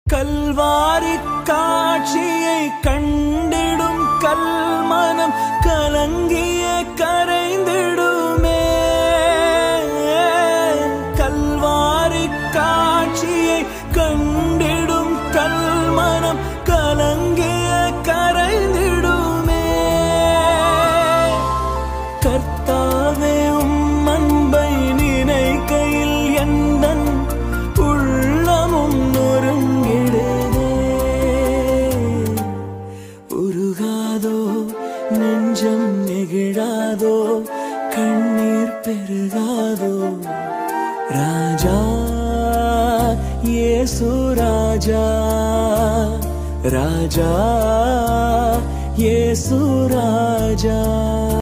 கல்வாரி காட்சியை கண்டிடும் கல்மனம் கலங்கிய கரைந்திடுமே கல்வாரி காட்சியை கண்டிடும் கல்மனம் கலங்கிய கரைந்திடுமே கர்த்தாவே உம் அன்பை நினைக்கையில் எந்தன் உள்ளமும் நொறுங்கிடுதே உருகாதோ நெஞ்சம் நெகிழாதோ கண்ணீர் பெருகாதோ ராஜா இயேசு ராஜா ராஜா இயேசு ராஜா